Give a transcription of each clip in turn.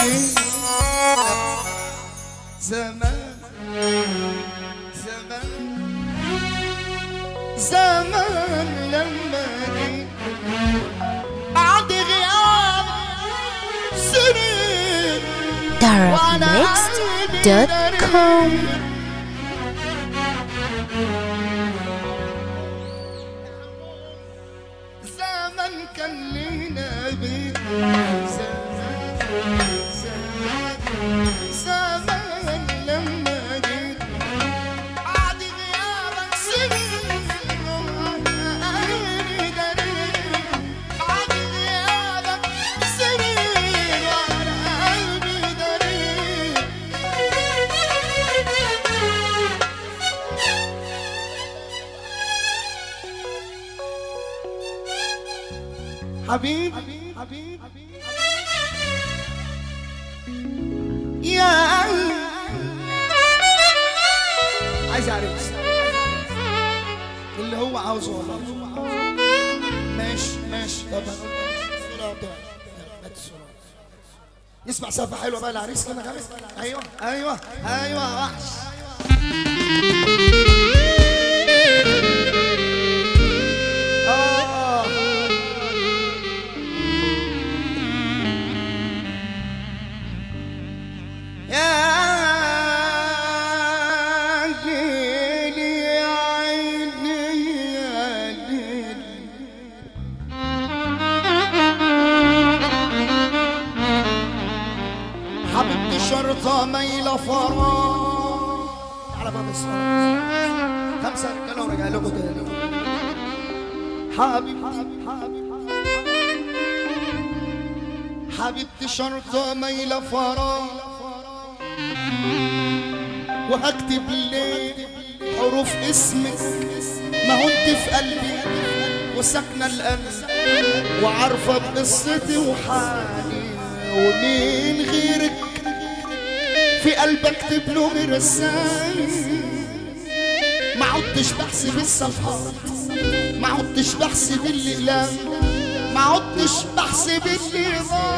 جيت زمان زمان زمان لما جيت بعد غياب سنين darabmixed.com زمن كان لينا بيت زمان زمان زمان لما جيت بعد غيابك سنين وانا قلبي دليل بعد غيابك سنين وانا قلبي دليل حبيب حبيب يا عايز اعرف اللي هو عاوزه والله ماشي ماشي طب الصورة ده. هات الصورة. يسمع سقفة حلوة بقى العريس كده خمس ايوه ايوه ايوه وحش آه. يا ليل يا عيني يا ليل حبيبتي شرطة ميلة فراغ على باب الصلاة خمسة رجالة ورجع لكم تاني حبيبتي حبيبتي حبيبتي شرطة ميلة فراغ وهكتب ليه حروف اسمك ما هو انت في قلبي وساكنه القلب وعارفه بقصتي وحالي ومين غيرك في قلبي اكتب له برسائل ما عدتش بحسب الصفحات ما عدتش بحسب الاقلام ما عدتش بحسب اللي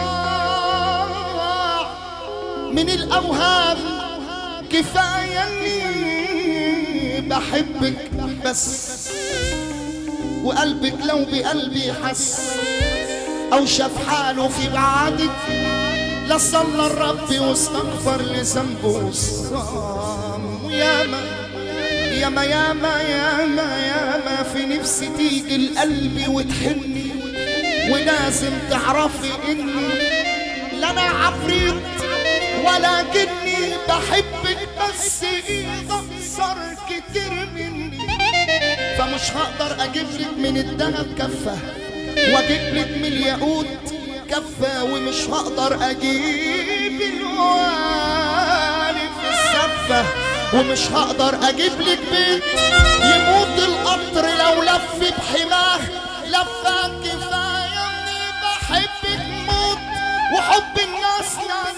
ضاع من الاوهام كفايه اني بحبك بس وقلبك لو بقلبي حس او شاف حاله في بعادك لا صلى الرب واستغفر لذنبه وصام وياما ياما ياما ياما ياما في نفسي تيجي القلب وتحني ولازم تعرفي اني لا انا عفريت ولا جني بحبك بس ايد اقصر كتير مني فمش هقدر اجيب لك من الذهب كفه واجيب لك من الياقوت كفه ومش هقدر اجيب الوالي في السفه ومش هقدر اجيب لك بيت يموت القطر لو لف بحماه لفه كفايه اني بحبك موت وحب الناس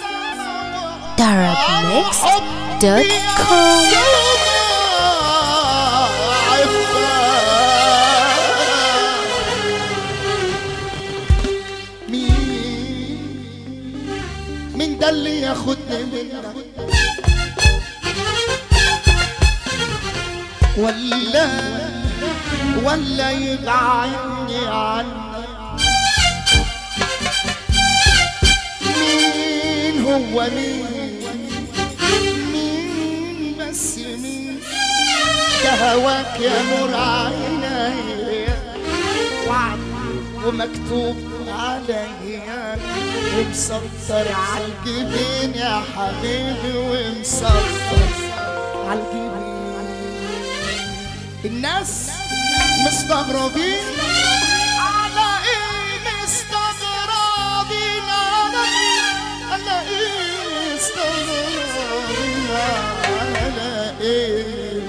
darabmixed.com مين مين ده اللي ياخدني منك ولا ولا يبعدني عنك مين هو مين مين بس مين ده هواك يا نور عيني وعد ومكتوب عليا ومسطر على الجبين يا حبيبي ومسطر على الجبين الناس مستغربين على ايه مستغربين على ايه على ايه مستغربين على ايه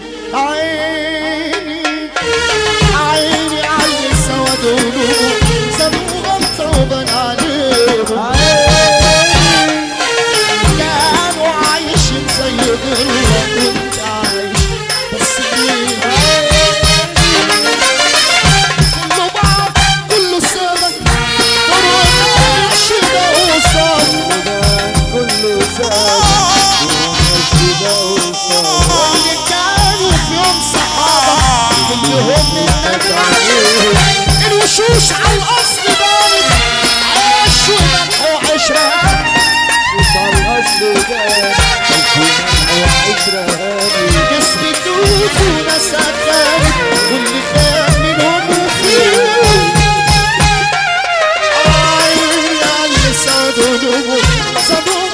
عيني عيني على السواد ولوب سابوهم صعوبا عليهم كانوا عايشين زي غيرهم وانت عايش بس ليه كله بعض كله سمك كله شبه وصار مشيتوش على الاصل بارد عيش وملح وعشره وصار الاصل ده وعشرة هاني يثبتوك وناس أخارج واللي خان منهم وفيه عين يا اللي سادوا نمو سادوا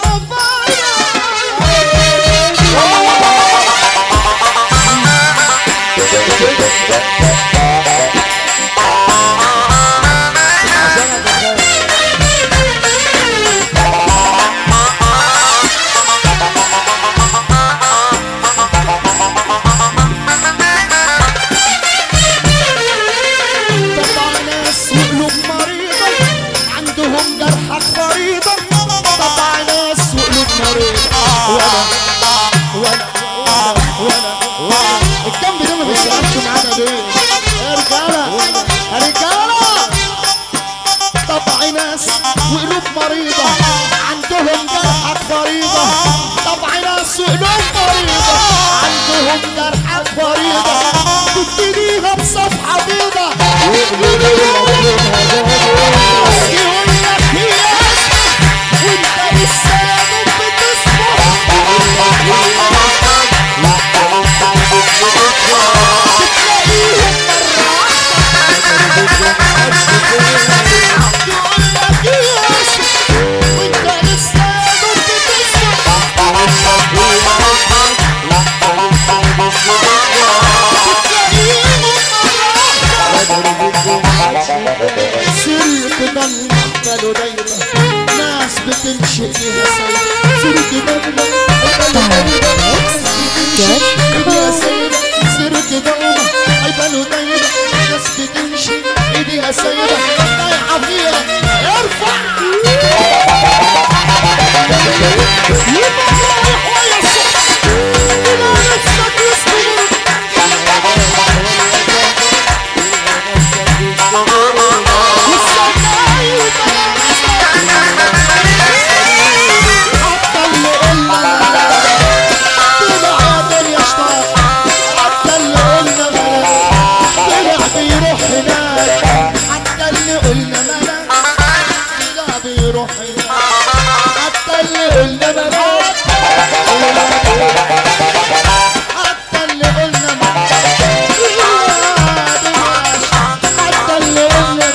طبعا ناس وقلوب مريضة عندهم جرحك فريضة طبعا ناس وقلوب مريضة ولا ولا ولا ولا ولا الجنب ده ما بيشتغلش معانا ليه؟ يا رجالة يا رجالة طبع ناس وقلوب مريضة عندهم جرحك فريضة طبع ناس وقلوب مريضة عندهم جرحك فريضة تبتديها بصفحة بيضة يقول لك هي وانت لسه يا دوب بتصبح تلاقيهم مرة واحدة يقول لك هي وانت لسه يا دوب بتصبح تلاقيهم مرة واحدة سرق ضل محتلوا دايما ناس بتمشي ليها سيد سرق ضل محتلوا دايما ناس بتمشي ليها سيد سرق ضل محتلوا دايما ناس بتمشي ايديها سيدة ضايعة فيها ارفع يبقى رايح ويا الصبح بلا نفسك يصبر حتى اللي قلنا ملاك حتى اللي قلنا ملاك حتى اللي قلنا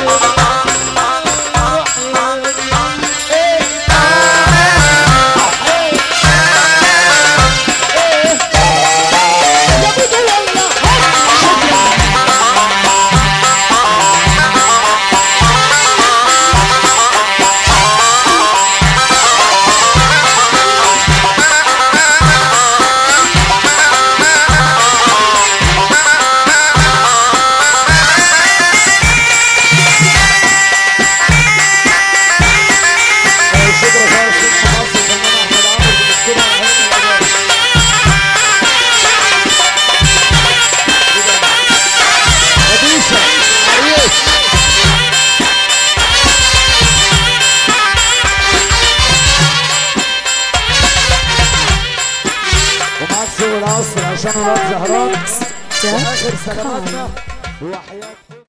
شكرا خالص في مصر الفنان احمد عمرو بنشكره على هذا الاداء مديسة عريس ومعاك سوق العصر عشان ولاد زهران واخر سلاماتنا وحياة